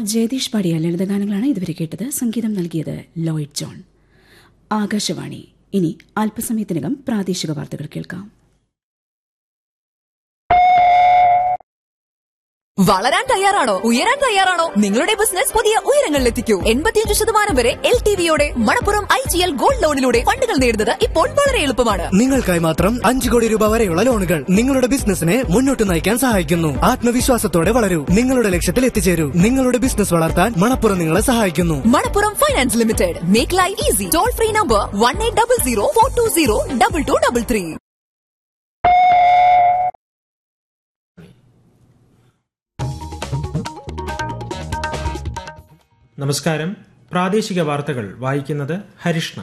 ജയതീഷ് പാടിയ ലളിതഗാനങ്ങളാണ് ഇതുവരെ കേട്ടത് സംഗീതം നൽകിയത് ലോയിഡ് ജോൺ ആകാശവാണി ഇനി അല്പസമയത്തിനകം പ്രാദേശിക വാർത്തകൾ കേൾക്കാം വളരാൻ തയ്യാറാണോ ഉയരാൻ തയ്യാറാണോ നിങ്ങളുടെ ബിസിനസ് പുതിയ ഉയരങ്ങളിലെത്തിക്കൂ എൺപത്തിയഞ്ച് ശതമാനം വരെ എൽ ടി വിയോടെ Manappuram I G L gold ലോണിലൂടെ ഫണ്ടുകൾ നേടുന്നത് ഇപ്പോൾ വളരെ എളുപ്പമാണ് നിങ്ങൾക്കായി മാത്രം അഞ്ചു കോടി രൂപ വരെയുള്ള ലോണുകൾ നിങ്ങളുടെ ബിസിനസിനെ മുന്നോട്ട് നയിക്കാൻ സഹായിക്കുന്നു ആത്മവിശ്വാസത്തോടെ വളരൂ നിങ്ങളുടെ ലക്ഷ്യത്തിൽ എത്തിച്ചേരൂ നിങ്ങളുടെ ബിസിനസ് വളർത്താൻ മണപ്പുറം നിങ്ങളെ സഹായിക്കുന്നു Manappuram finance limited make life easy toll free number one eight double zero four two zero double two double three നമസ്കാരം പ്രാദേശിക വാർത്തകൾ വായിക്കുന്നത് ഹരിഷ്ണ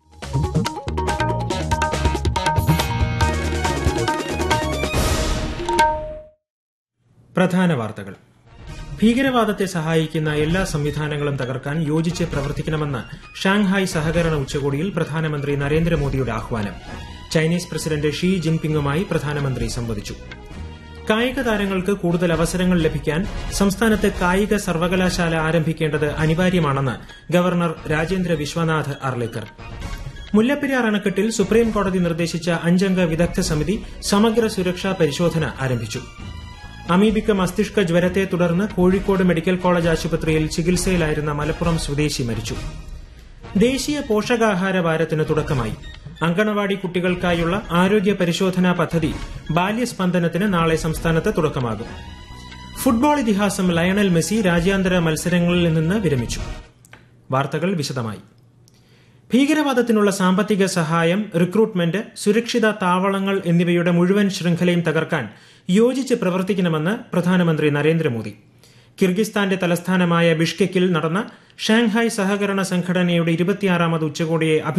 പ്രധാന വാർത്തകൾ ഭീകരവാദത്തെ സഹായിക്കുന്ന എല്ലാ സംവിധാനങ്ങളും തകർക്കാൻ യോജിച്ച് പ്രവർത്തിക്കണമെന്ന് ഷാങ്ഹായ് സഹകരണ ഉച്ചകോടിയിൽ പ്രധാനമന്ത്രി നരേന്ദ്രമോദിയുടെ ആഹ്വാനം ചൈനീസ് പ്രസിഡന്റ് ഷീ ജിൻപിങ്ങുമായി പ്രധാനമന്ത്രി സംവദിച്ചു കായിക താരങ്ങൾക്ക് കൂടുതൽ അവസരങ്ങൾ ലഭിക്കാൻ സംസ്ഥാനത്ത് കായിക സർവകലാശാല ആരംഭിക്കേണ്ടത് അനിവാര്യമാണെന്ന് ഗവർണർ രാജേന്ദ്ര വിശ്വനാഥ് അർലേക്കർ മുല്ലപ്പെരിയാർ അണക്കെട്ടിൽ സുപ്രീം കോടതി നിർദ്ദേശിച്ച അഞ്ചംഗ വിദഗ്ധ സമിതി സമഗ്ര സുരക്ഷാ പരിശോധന ആരംഭിച്ചു അമീബിക്ക മസ്തിഷ്ക ജ്വരത്തെ തുടർന്ന് കോഴിക്കോട് മെഡിക്കൽ കോളേജ് ആശുപത്രിയിൽ ചികിത്സയിലായിരുന്ന മലപ്പുറം സ്വദേശി മരിച്ചു ദേശീയ പോഷകാഹാര വാരത്തിന് തുടക്കമായി അങ്കണവാടി കുട്ടികൾക്കായുള്ള ആരോഗ്യ പരിശോധനാ പദ്ധതി ബാല്യസ്പന്ദനത്തിന് നാളെ സംസ്ഥാനത്ത് തുടക്കമാകും ഫുട്ബോൾ ഇതിഹാസം ലയണൽ മെസ്സി രാജ്യാന്തര മത്സരങ്ങളിൽ നിന്ന് വിരമിച്ചു വാർത്തകൾ വിശദമായി ഭീകരവാദത്തിനുള്ള സാമ്പത്തിക സഹായം റിക്രൂട്ട്മെന്റ് സുരക്ഷിത താവളങ്ങൾ എന്നിവയുടെ മുഴുവൻ ശൃംഖലയും തകർക്കാൻ യോജിച്ച് പ്രവർത്തിക്കണമെന്ന് പ്രധാനമന്ത്രി നരേന്ദ്രമോദി കിർഗിസ്ഥാന്റെ തലസ്ഥാനമായ ബിഷ്കെക്കിൽ നടന്ന ഷാങ്ഹായ് സഹകരണ സംഘടനയുടെ ഇരുപത്തിയാറാമത് ഉച്ചകോടിയെ